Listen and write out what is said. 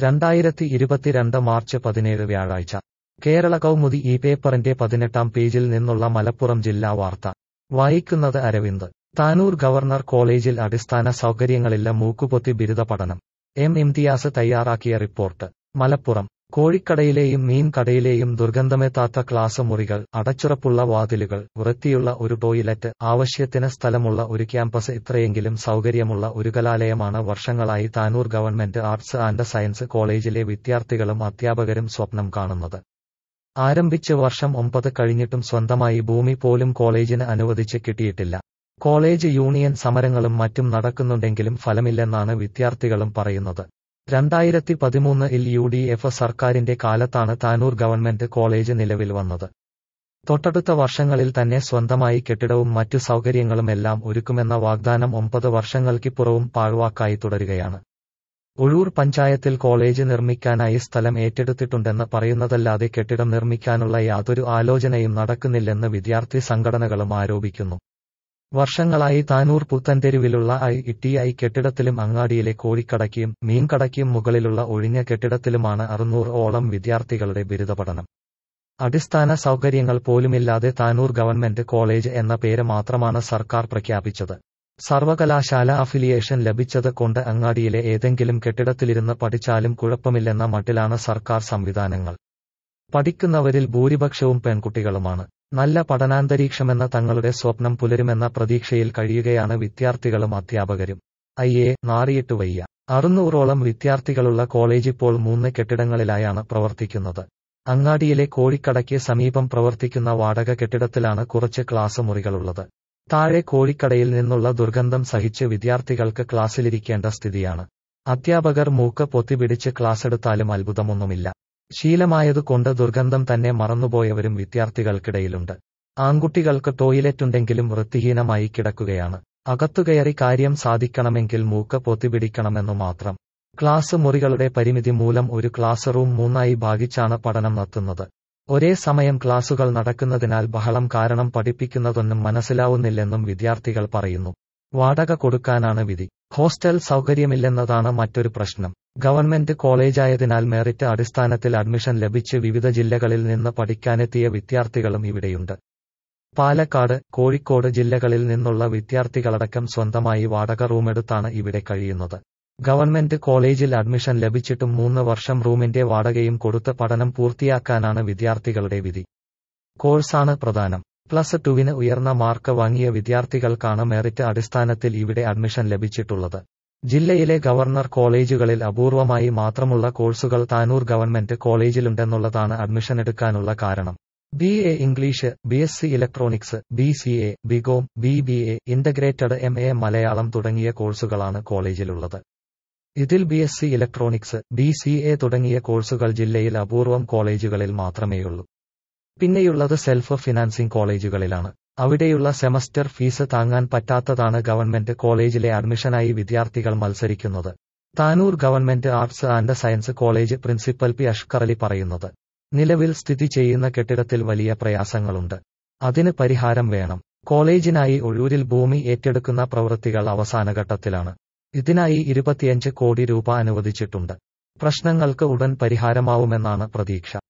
രണ്ടായിരത്തി ഇരുപത്തിരണ്ട് മാർച്ച് പതിനേഴ് വ്യാഴാഴ്ച കേരള കൗമുദി ഈ പേപ്പറിന്റെ പതിനെട്ടാം പേജിൽ നിന്നുള്ള മലപ്പുറം ജില്ലാ വാർത്ത വായിക്കുന്നത് അരവിന്ദ് താനൂർ ഗവർണർ കോളേജിൽ അടിസ്ഥാന സൗകര്യങ്ങളില്ല മൂക്കുപൊത്തി ബിരുദ പഠനം എം ഇംതിയാസ് തയ്യാറാക്കിയ റിപ്പോർട്ട് മലപ്പുറം കോഴിക്കടയിലെയും മീൻ കടയിലെയും ദുർഗന്ധമെത്താത്ത ക്ലാസ് മുറികൾ അടച്ചുറപ്പുള്ള വാതിലുകൾ വൃത്തിയുള്ള ഒരു ടോയ്ലറ്റ് ആവശ്യത്തിന് സ്ഥലമുള്ള ഒരു ക്യാമ്പസ് ഇത്രയെങ്കിലും സൗകര്യമുള്ള ഒരു കലാലയമാണ് വർഷങ്ങളായി Tanur government arts and science കോളേജിലെ വിദ്യാർത്ഥികളും അധ്യാപകരും സ്വപ്നം കാണുന്നത് ആരംഭിച്ച് വർഷം ഒമ്പത് കഴിഞ്ഞിട്ടും സ്വന്തമായി ഭൂമി പോലും കോളേജിന് അനുവദിച്ച് കിട്ടിയിട്ടില്ല കോളേജ് യൂണിയൻ സമരങ്ങളും മറ്റും നടക്കുന്നുണ്ടെങ്കിലും ഫലമില്ലെന്നാണ് വിദ്യാർത്ഥികളും പറയുന്നത് രണ്ടായിരത്തി പതിമൂന്നിൽ യു ഡി എഫ് സർക്കാരിന്റെ കാലത്താണ് താനൂർ ഗവൺമെന്റ് കോളേജ് നിലവിൽ വന്നത് തൊട്ടടുത്ത വർഷങ്ങളിൽ തന്നെ സ്വന്തമായി കെട്ടിടവും മറ്റു സൗകര്യങ്ങളുമെല്ലാം ഒരുക്കുമെന്ന വാഗ്ദാനം ഒമ്പത് വർഷങ്ങൾക്കിപ്പുറവും പാഴ്വാക്കായി തുടരുകയാണ് ഒഴൂർ പഞ്ചായത്തിൽ കോളേജ് നിർമ്മിക്കാനായി സ്ഥലം ഏറ്റെടുത്തിട്ടുണ്ടെന്ന് പറയുന്നതല്ലാതെ കെട്ടിടം നിർമ്മിക്കാനുള്ള യാതൊരു ആലോചനയും നടക്കുന്നില്ലെന്ന് വിദ്യാർത്ഥി സംഘടനകളും ആരോപിക്കുന്നു വർഷങ്ങളായി താനൂർ പുത്തൻതെരുവിലുള്ള ഐ ടി ഐ കെട്ടിടത്തിലും അങ്ങാടിയിലെ കോഴിക്കടയ്ക്കും മീൻകടയ്ക്കും മുകളിലുള്ള ഒഴിഞ്ഞ കെട്ടിടത്തിലുമാണ് അറുന്നൂറ് ഓളം വിദ്യാർത്ഥികളുടെ ബിരുദ പഠനം അടിസ്ഥാന സൗകര്യങ്ങൾ പോലുമില്ലാതെ താനൂർ ഗവൺമെന്റ് കോളേജ് എന്ന പേര് മാത്രമാണ് സർക്കാർ പ്രഖ്യാപിച്ചത് സർവകലാശാല അഫിലിയേഷൻ ലഭിച്ചത് കൊണ്ട് അങ്ങാടിയിലെ ഏതെങ്കിലും കെട്ടിടത്തിലിരുന്ന് പഠിച്ചാലും കുഴപ്പമില്ലെന്ന മട്ടിലാണ് സർക്കാർ സംവിധാനങ്ങൾ പഠിക്കുന്നവരിൽ ഭൂരിപക്ഷവും പെൺകുട്ടികളുമാണ് നല്ല പഠനാന്തരീക്ഷമെന്ന തങ്ങളുടെ സ്വപ്നം പുലരുമെന്ന പ്രതീക്ഷയിൽ കഴിയുകയാണ് വിദ്യാർത്ഥികളും അധ്യാപകരും അയ്യേ നാറിയിട്ടു വയ്യ അറുന്നൂറോളം വിദ്യാർത്ഥികളുള്ള കോളേജ് ഇപ്പോൾ മൂന്ന് കെട്ടിടങ്ങളിലായാണ് പ്രവർത്തിക്കുന്നത് അങ്ങാടിയിലെ കോഴിക്കടയ്ക്ക് സമീപം പ്രവർത്തിക്കുന്ന വാടക കെട്ടിടത്തിലാണ് കുറച്ച് ക്ലാസ് മുറികളുള്ളത് താഴെ കോഴിക്കടയിൽ നിന്നുള്ള ദുർഗന്ധം സഹിച്ച് വിദ്യാർത്ഥികൾക്ക് ക്ലാസ്സിലിരിക്കേണ്ട സ്ഥിതിയാണ് അധ്യാപകർ മൂക്ക് പൊത്തിപിടിച്ച് ക്ലാസ്സെടുത്താലും അത്ഭുതമൊന്നുമില്ല ശീലമായതുകൊണ്ട് ദുർഗന്ധം തന്നെ മറന്നുപോയവരും വിദ്യാർത്ഥികൾക്കിടയിലുണ്ട് ആൺകുട്ടികൾക്ക് ടോയ്ലറ്റുണ്ടെങ്കിലും വൃത്തിഹീനമായി കിടക്കുകയാണ് അകത്തുകയറി കാര്യം സാധിക്കണമെങ്കിൽ മൂക്ക് പൊത്തിപിടിക്കണമെന്നു മാത്രം ക്ലാസ് മുറികളുടെ പരിമിതി മൂലം ഒരു ക്ലാസ് റൂം മൂന്നായി ഭാഗിച്ചാണ് പഠനം നടത്തുന്നത് ഒരേ സമയം ക്ലാസുകൾ നടക്കുന്നതിനാൽ ബഹളം കാരണം പഠിപ്പിക്കുന്നതൊന്നും മനസ്സിലാവുന്നില്ലെന്നും വിദ്യാർത്ഥികൾ പറയുന്നു വാടക കൊടുക്കാനാണ് വിധി ഹോസ്റ്റൽ സൗകര്യമില്ലെന്നതാണ് മറ്റൊരു പ്രശ്നം ഗവൺമെന്റ് കോളേജായതിനാൽ മെറിറ്റ് അടിസ്ഥാനത്തിൽ അഡ്മിഷൻ ലഭിച്ച് വിവിധ ജില്ലകളിൽ നിന്ന് പഠിക്കാനെത്തിയ വിദ്യാർത്ഥികളും ഇവിടെയുണ്ട് പാലക്കാട് കോഴിക്കോട് ജില്ലകളിൽ നിന്നുള്ള വിദ്യാർത്ഥികളടക്കം സ്വന്തമായി വാടക റൂമെടുത്താണ് ഇവിടെ കഴിയുന്നത് ഗവൺമെന്റ് കോളേജിൽ അഡ്മിഷൻ ലഭിച്ചിട്ടും മൂന്ന് വർഷം റൂമിന്റെ വാടകയും കൊടുത്ത് പഠനം പൂർത്തിയാക്കാനാണ് വിദ്യാർത്ഥികളുടെ വിധി കോഴ്സാണ് പ്രധാനം പ്ലസ് ടുവിന് ഉയർന്ന മാർക്ക് വാങ്ങിയ വിദ്യാർത്ഥികൾക്കാണ് മെറിറ്റ് അടിസ്ഥാനത്തിൽ ഇവിടെ അഡ്മിഷൻ ലഭിച്ചിട്ടുള്ളത് ജില്ലയിലെ ഗവർണർ കോളേജുകളിൽ അപൂർവമായി മാത്രമുള്ള കോഴ്സുകൾ താനൂർ ഗവൺമെന്റ് കോളേജിലുണ്ടെന്നുള്ളതാണ് അഡ്മിഷൻ എടുക്കാനുള്ള കാരണം B A English B S C electronics B C A BCom B B A integrated M A Malayalam തുടങ്ങിയ കോഴ്സുകളാണ് കോളേജിലുള്ളത് ഇതിൽ B S C electronics B C A തുടങ്ങിയ കോഴ്സുകൾ ജില്ലയിൽ അപൂർവം കോളേജുകളിൽ മാത്രമേയുള്ളൂ പിന്നെയുള്ളത് സെൽഫ് ഫിനാൻസിംഗ് കോളേജുകളിലാണ് അവിടെയുള്ള സെമസ്റ്റർ ഫീസ് താങ്ങാൻ പറ്റാത്തതാണ് ഗവൺമെന്റ് കോളേജിലെ അഡ്മിഷനായി വിദ്യാർത്ഥികൾ മത്സരിക്കുന്നത് Tanur government arts and science college principal P Ashkarali പറയുന്നത് നിലവിൽ സ്ഥിതി ചെയ്യുന്ന കെട്ടിടത്തിൽ വലിയ പ്രയാസങ്ങളുണ്ട് അതിന് പരിഹാരം വേണം കോളേജിനായി ഒഴൂരിൽ ഭൂമി ഏറ്റെടുക്കുന്ന പ്രവൃത്തികൾ അവസാനഘട്ടത്തിലാണ് ഇതിനായി ഇരുപത്തിയഞ്ച് കോടി രൂപ അനുവദിച്ചിട്ടുണ്ട് പ്രശ്നങ്ങൾക്ക് ഉടൻ പരിഹാരമാവുമെന്നാണ് പ്രതീക്ഷ